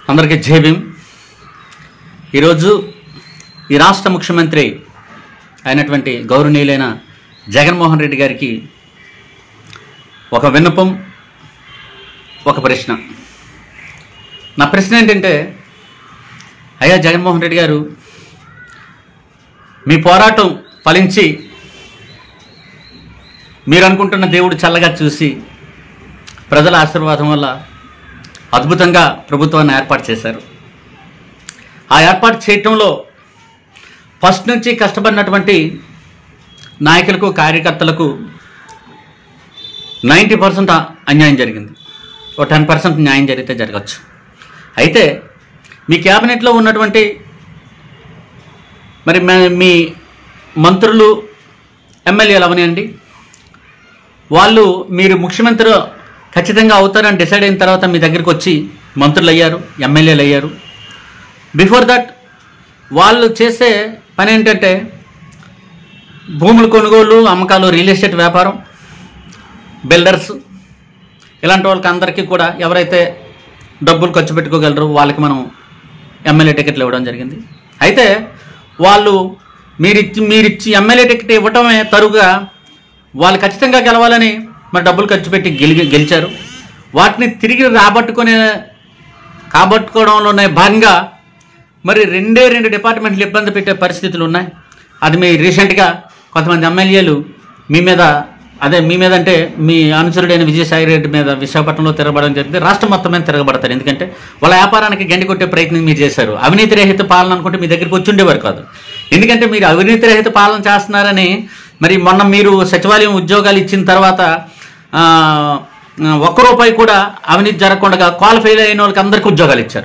అందరికీ జై భీమ్ ఈరోజు ఈ రాష్ట్ర ముఖ్యమంత్రి అయినటువంటి గౌరవనీయులైన జగన్మోహన్ రెడ్డి గారికి ఒక విన్నపం ఒక ప్రశ్న నా ప్రశ్న ఏంటంటే అయ్యా జగన్మోహన్ రెడ్డి గారు మీ పోరాటం ఫలించి మీరు అనుకుంటున్న దేవుడు చల్లగా చూసి ప్రజల ఆశీర్వాదం వల్ల అద్భుతంగా ప్రభుత్వాన్ని ఏర్పాటు చేశారు ఆ ఏర్పాటు చేయటంలో ఫస్ట్ నుంచి కష్టపడినటువంటి నాయకులకు కార్యకర్తలకు నైంటీ పర్సెంట్ అన్యాయం జరిగింది ఒక టెన్ పర్సెంట్ న్యాయం జరిగితే జరగచ్చు అయితే మీ క్యాబినెట్లో ఉన్నటువంటి మరి మ- మీ మంత్రులు ఎమ్మెల్యేలు అవనియండి వాళ్ళు మీరు ముఖ్యమంత్రి ఖచ్చితంగా అవుతారని డిసైడ్ అయిన తర్వాత మీ దగ్గరికి వచ్చి మంత్రులు అయ్యారు ఎమ్మెల్యేలు అయ్యారు బిఫోర్ దట్ వాళ్ళు చేసే పని ఏంటంటే భూముల కొనుగోలు అమ్మకాలు రియల్ ఎస్టేట్ వ్యాపారం బిల్డర్స్ ఇలాంటి వాళ్ళకి అందరికీ కూడా ఎవరైతే డబ్బులు ఖర్చు పెట్టుకోగలరో వాళ్ళకి మనం ఎమ్మెల్యే టికెట్లు ఇవ్వడం జరిగింది అయితే వాళ్ళు మీరిచ్చి మీరిచ్చి ఎమ్మెల్యే టికెట్ ఇవ్వటమే తరుగా వాళ్ళు ఖచ్చితంగా గెలవాలని మరి డబ్బులు ఖర్చు పెట్టి గెలిగి గెలిచారు వాటిని తిరిగి రాబట్టుకునే కాబట్టుకోవడంలోనే భాగంగా మరి రెండే రెండు డిపార్ట్మెంట్లు ఇబ్బంది పెట్టే పరిస్థితులు ఉన్నాయి అది మీ రీసెంట్గా కొంతమంది ఎమ్మెల్యేలు మీ మీద అదే మీ మీద అంటే మీ అనుచరుడైన విజయసాయి రెడ్డి మీద విశాఖపట్నంలో తిరగబడడం జరిగింది రాష్ట్రం మొత్తం మీద తిరగబడతారు ఎందుకంటే వాళ్ళ వ్యాపారానికి గండి కొట్టే ప్రయత్నం మీరు చేశారు అవినీతి రహిత పాలన అనుకుంటే మీ దగ్గరికి వచ్చి ఉండేవారు కాదు ఎందుకంటే మీరు అవినీతి రహిత పాలన చేస్తున్నారని మరి మొన్న మీరు సచివాలయం ఉద్యోగాలు ఇచ్చిన తర్వాత ఆ, ఒక్క రూపాయి కూడా అవినీతి జరగకుండా క్వాలిఫై అయిన వాళ్ళకి అందరికీ ఉద్యోగాలు ఇచ్చారు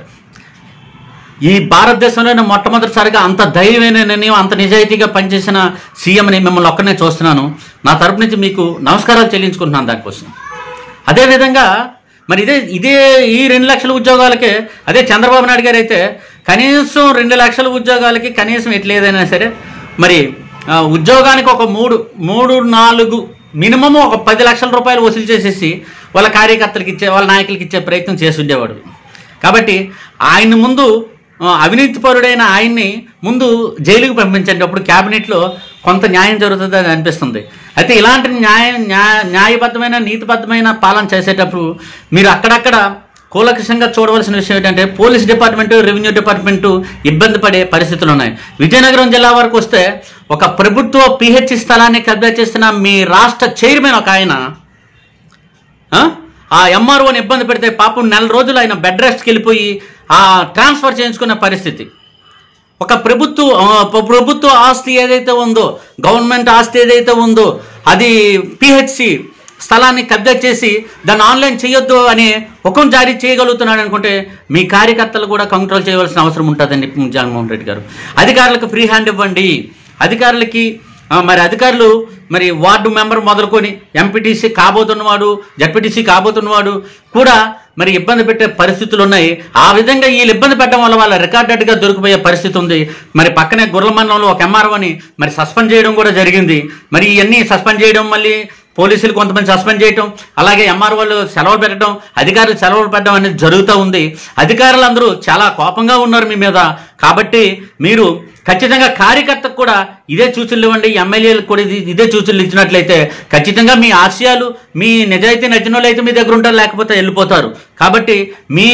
ఈ భారతదేశంలోనే మొట్టమొదటిసారిగా అంత ధైర్యమైన నిర్ణయం అంత నిజాయితీగా పనిచేసిన సీఎంని మిమ్మల్ని ఒక్కనే చూస్తున్నాను నా తరపు నుంచి మీకు నమస్కారాలు చెల్లించుకుంటున్నాను దానికోసం అదేవిధంగా మరి ఇదే ఇదే ఈ రెండు లక్షల ఉద్యోగాలకే అదే చంద్రబాబు నాయుడు గారు అయితే కనీసం రెండు లక్షల ఉద్యోగాలకి కనీసం ఎట్లేదైనా సరే మరి ఆ, ఉద్యోగానికి ఒక మూడు మూడు నాలుగు మినిమం ఒక పది లక్షల రూపాయలు వసూలు చేసేసి వాళ్ళ కార్యకర్తలకు ఇచ్చే వాళ్ళ నాయకులకి ఇచ్చే ప్రయత్నం చేసి ఉండేవాడు కాబట్టి ఆయన ముందు ఆ, అవినీతిపరుడైన ఆయన్ని ముందు జైలుకి పంపించండి అప్పుడు క్యాబినెట్లో కొంత న్యాయం జరుగుతుంది అని అనిపిస్తుంది అయితే ఇలాంటి న్యాయ న్యాయ న్యాయబద్ధమైన నీతిబద్ధమైన పాలన చేసేటప్పుడు మీరు అక్కడక్కడ కూలకషంగా చూడవలసిన విషయం ఏంటంటే పోలీస్ డిపార్ట్మెంటు రెవెన్యూ డిపార్ట్మెంటు ఇబ్బంది పడే పరిస్థితులు ఉన్నాయి విజయనగరం జిల్లా వరకు వస్తే ఒక ప్రభుత్వ పిహెచ్ స్థలాన్ని కబ్జా చేసిన మీ రాష్ట్ర చైర్మన్ ఒక ఆయన ఆ? ఆ ఎంఆర్ఓని ఇబ్బంది పెడితే పాపం నెల రోజులు ఆయన బెడ్ రెస్ట్కి వెళ్ళిపోయి ఆ ట్రాన్స్ఫర్ చేయించుకున్న పరిస్థితి ఒక ప్రభుత్వ ఆ, ప్ర- ప్రభుత్వ ఆస్తి ఏదైతే ఉందో గవర్నమెంట్ ఆస్తి ఏదైతే ఉందో అది పిహెచ్సి స్థలాన్ని కబ్జా చేసి దాన్ని ఆన్లైన్ చేయొద్దు అని హుకం జారీ చేయగలుగుతున్నాడు అనుకుంటే మీ కార్యకర్తలు కూడా కంట్రోల్ చేయవలసిన అవసరం ఉంటుందండి జగన్మోహన్ రెడ్డి గారు అధికారులకు ఫ్రీ హ్యాండ్ ఇవ్వండి అధికారులకి ఆ, మరి అధికారులు మరి వార్డు మెంబర్ మొదలుకొని ఎంపీటీసీ కాబోతున్నవాడు జడ్పీటీసీ కాబోతున్నవాడు కూడా మరి ఇబ్బంది పెట్టే పరిస్థితులు ఉన్నాయి ఆ విధంగా వీళ్ళు ఇబ్బంది పెట్టడం వల్ల వాళ్ళ రికార్డెడ్గా దొరికిపోయే పరిస్థితి ఉంది మరి పక్కనే గుర్ల మండలంలో ఒక ఎంఆర్ఓని మరి సస్పెండ్ చేయడం కూడా జరిగింది మరి ఇవన్నీ సస్పెండ్ చేయడం మళ్ళీ పోలీసులు కొంతమంది సస్పెండ్ చేయటం అలాగే ఎంఆర్ఓలు సెలవులు పెట్టడం అధికారులు సెలవులు పెట్టడం అనేది జరుగుతూ ఉంది అధికారులందరూ చాలా కోపంగా ఉన్నారు మీ మీద కాబట్టి మీరు ఖచ్చితంగా కార్యకర్తకు కూడా ఇదే సూచనలు ఇవ్వండి ఎమ్మెల్యేలకు కూడా ఇది ఇదే సూచనలు ఇచ్చినట్లయితే ఖచ్చితంగా మీ ఆశయాలు మీ నిజాయితీ నచ్చినోళ్ళు అయితే మీ దగ్గర ఉంటారు లేకపోతే వెళ్ళిపోతారు కాబట్టి మీ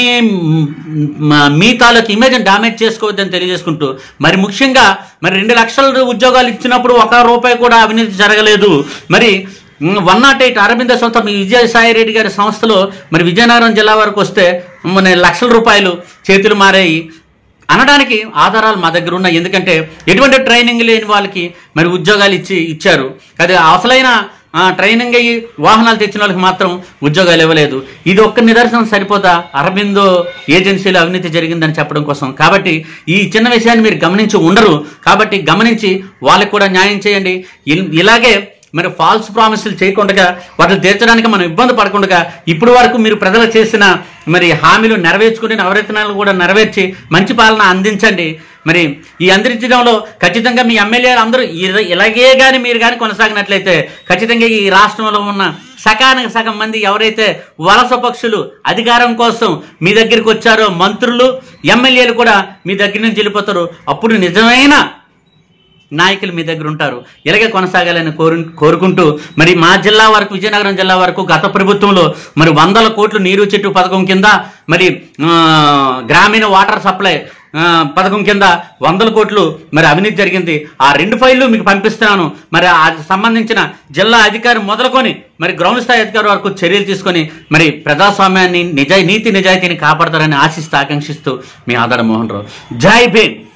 మ- మీ తాలూకు ఇమేజ్ డామేజ్ చేసుకోవద్దని తెలియజేసుకుంటూ మరి ముఖ్యంగా మరి రెండు లక్షల ఉద్యోగాలు ఇచ్చినప్పుడు ఒక రూపాయి కూడా అవినీతి జరగలేదు మరి వన్ నాట్ ఎయిట్ అరవింద సంస్థ మీ విజయసాయి రెడ్డి గారి సంస్థలో మరి విజయనగరం జిల్లా వరకు వస్తే మన లక్షల రూపాయలు చేతులు మారాయి అనడానికి ఆధారాలు మా దగ్గర ఉన్నాయి ఎందుకంటే ఎటువంటి ట్రైనింగ్ లేని వాళ్ళకి మరి ఉద్యోగాలు ఇచ్చి ఇచ్చారు అది అసలైన ఆ, ట్రైనింగ్ అయ్యి వాహనాలు తెచ్చిన వాళ్ళకి మాత్రం ఉద్యోగాలు ఇవ్వలేదు ఇది ఒక్క నిదర్శనం సరిపోతా అరబిందో ఏజెన్సీలో అవినీతి జరిగిందని చెప్పడం కోసం కాబట్టి ఈ చిన్న విషయాన్ని మీరు గమనించి ఉండరు కాబట్టి గమనించి వాళ్ళకి కూడా న్యాయం చేయండి ఇల్- ఇలాగే మరి ఫాల్స్ ప్రామిసులు చేయకుండా వాటిని తీర్చడానికి మనం ఇబ్బంది పడకుండా ఇప్పుడు వరకు మీరు ప్రజలకు చేసిన మరి హామీలు నెరవేర్చుకుని నవరత్నాలు కూడా నెరవేర్చి మంచి పాలన అందించండి మరి ఈ అందించడంలో ఖచ్చితంగా మీ ఎమ్మెల్యేలు అందరూ ఇల- ఇలాగే కానీ మీరు కానీ కొనసాగినట్లయితే ఖచ్చితంగా ఈ రాష్ట్రంలో ఉన్న సకానికి సగం మంది ఎవరైతే వలస పక్షులు అధికారం కోసం మీ దగ్గరికి వచ్చారో మంత్రులు ఎమ్మెల్యేలు కూడా మీ దగ్గర నుంచి వెళ్ళిపోతారు అప్పుడు నిజమైన నాయకులు మీ దగ్గర ఉంటారు ఇలాగే కొనసాగాలని కోరు కోరుకుంటూ మరి మా జిల్లా వరకు విజయనగరం జిల్లా వరకు గత ప్రభుత్వంలో మరి వందల కోట్లు నీరు చెట్టు పథకం కింద మరి ఆ, గ్రామీణ వాటర్ సప్లై ఆ, పథకం కింద వందల కోట్లు మరి అవినీతి జరిగింది ఆ రెండు ఫైళ్ళు మీకు పంపిస్తున్నాను మరి ఆ సంబంధించిన జిల్లా అధికారి మొదలుకొని మరి గ్రౌండ్ స్థాయి అధికారి వరకు చర్యలు తీసుకొని మరి ప్రజాస్వామ్యాన్ని నిజాయి నీతి నిజాయితీని కాపాడతారని ఆశిస్తూ ఆకాంక్షిస్తూ మీ ఆధార మోహన్ రావు జై భీమ్